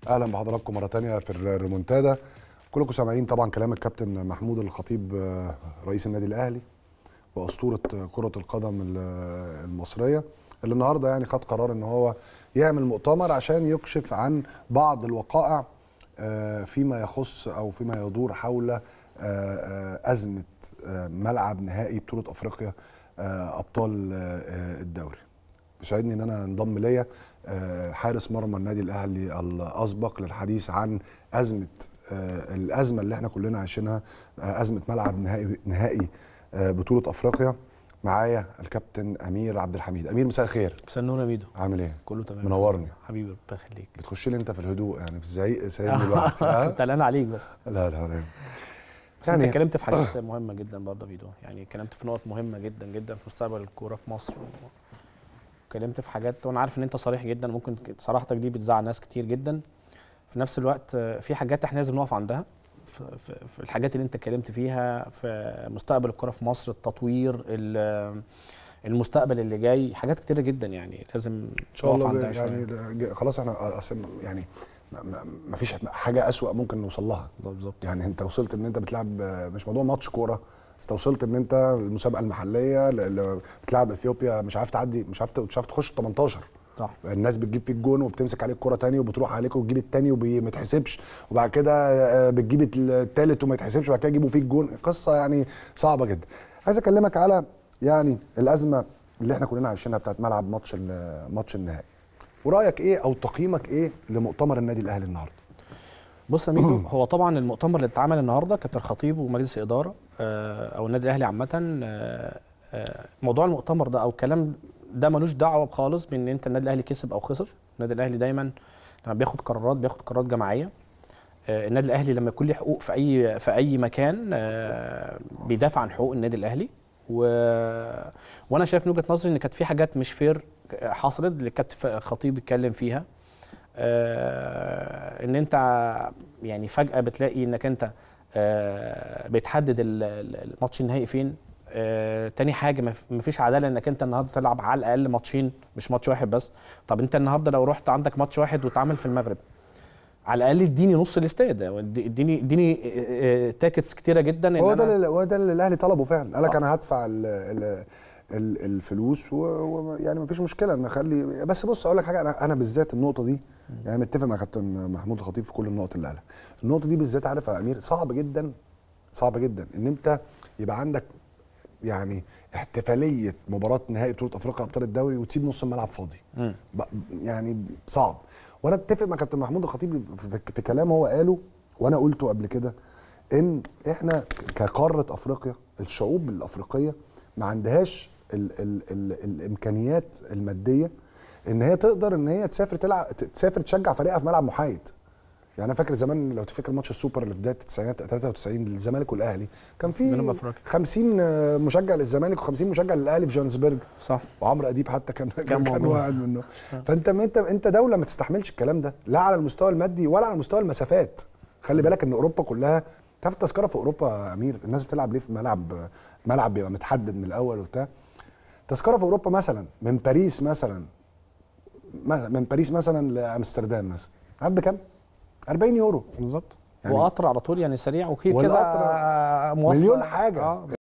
اهلا بحضراتكم مره تانية في الريمونتادا كلكم سامعين طبعا كلام الكابتن محمود الخطيب آه، رئيس النادي الاهلي واسطوره كره القدم ال- المصريه اللي النهارده يعني خد قرار ان هو يعمل مؤتمر عشان يكشف عن بعض الوقائع آه، فيما يخص او فيما يدور حول آه، آه، ازمه آه، ملعب نهائي بطوله افريقيا آه، ابطال آه، آه، الدوري يسعدني ان انا انضم ليا آه، حارس مرمى النادي الاهلي الاسبق للحديث عن ازمه آه، الازمه اللي احنا كلنا عايشينها آه، ازمه ملعب نهائي نهائي آه، بطوله افريقيا معايا الكابتن امير عبد الحميد امير مساء الخير مساء النور يا ميدو عامل ايه كله تمام منورني حبيبي ربنا يخليك بتخش لي انت في الهدوء يعني في الزعيق سايبني لوحدي ها؟ كنت قلقان عليك بس لا لا لا بس يعني- انت اتكلمت في حاجات مهمه جدا برضه يا ميدو يعني اتكلمت في نقط مهمه جدا جدا في مستقبل الكوره في مصر اتكلمت في حاجات وانا عارف ان انت صريح جدا ممكن صراحتك دي بتزعل ناس كتير جدا في نفس الوقت آه، في حاجات احنا لازم نقف عندها في, في, في الحاجات اللي انت اتكلمت فيها في مستقبل الكوره في مصر التطوير ال- المستقبل اللي جاي حاجات كتيره جدا يعني لازم ان شاء نقف الله عندها ب- شوية. يعني خلاص احنا أصل يعني ما- ما ما فيش حاجه اسوأ ممكن نوصل لها بالظبط يعني انت وصلت ان انت بتلعب مش موضوع ماتش كوره انت وصلت ان انت المسابقه المحليه اللي بتلعب اثيوبيا مش عارف تعدي مش عارف مش عارف تخش 18 صح الناس بتجيب فيك جون وبتمسك عليك كرة تاني وبتروح عليك وتجيب التاني وما يتحسبش وبعد كده آه، بتجيب التالت وما يتحسبش وبعد كده يجيبوا فيك جون قصة يعني صعبة جدا عايز اكلمك على يعني الأزمة اللي احنا كلنا عايشينها بتاعت ملعب ماتش ال- ماتش النهائي ورأيك ايه او تقييمك ايه لمؤتمر النادي الاهلي النهارده بص يا ميدو هو طبعا المؤتمر اللي اتعمل النهارده كابتن خطيب ومجلس الاداره آه، او النادي الاهلي عامه آه، آه، موضوع المؤتمر ده او الكلام ده ملوش دعوه خالص بان انت النادي الاهلي كسب او خسر النادي الاهلي دايما لما بياخد قرارات بياخد قرارات جماعيه آه، النادي الاهلي لما يكون له حقوق في اي في اي مكان آه، بيدافع عن حقوق النادي الاهلي و... وانا شايف من وجهه نظري ان كانت في حاجات مش فير حصلت اللي كابتن خطيب اتكلم فيها آه، ان انت يعني فجاه بتلاقي انك انت آه، بتحدد ال- ال- الماتش النهائي فين آه، تاني حاجه مف- مفيش عداله انك انت النهارده تلعب على الاقل ماتشين مش ماتش واحد بس طب انت النهارده لو رحت عندك ماتش واحد واتعمل في المغرب على الاقل اديني نص الاستاد اديني اديني آه، آه، تاكتس كتيره جدا ان هو انا ده اللي- هو ده اللي الاهلي طلبه فعلا قال لك آه. انا هدفع ال ال ال الفلوس ويعني مفيش مشكله ان اخلي بس بص اقول لك حاجه انا انا بالذات النقطه دي يعني متفق مع كابتن محمود الخطيب في كل النقط اللي قالها النقطه دي بالذات عارف يا امير صعب جدا صعب جدا ان انت يبقى عندك يعني احتفاليه مباراه نهائي بطوله افريقيا ابطال الدوري وتسيب نص الملعب فاضي مم. ب- يعني صعب وانا اتفق مع كابتن محمود الخطيب في, في كلام هو قاله وانا قلته قبل كده ان احنا كقاره افريقيا الشعوب الافريقيه ما عندهاش ال ال ال الامكانيات الماديه ان هي تقدر ان هي تسافر تلعب تسافر تشجع فريقها في ملعب محايد يعني انا فاكر زمان لو تفتكر ماتش السوبر اللي في بدايه التسعينات 93 للزمالك والاهلي كان جنوب في أفريقيا. 50 مشجع للزمالك و50 مشجع للاهلي في جوهانسبرج صح وعمرو اديب حتى كان كان, كان كان موجود. واحد منهم فانت انت انت دوله ما تستحملش الكلام ده لا على المستوى المادي ولا على مستوى المسافات خلي بالك ان اوروبا كلها تعرف التذكره في اوروبا يا امير الناس بتلعب ليه في ملعب ملعب بيبقى متحدد من الاول وبتاع تذكره في اوروبا مثلا من باريس مثلا مثلا- من باريس مثلا لامستردام مثلا عارف بكام 40 يورو بالظبط يعني- وقطر على طول يعني سريع وفي كذا والقطر مواصله مليون حاجة. آه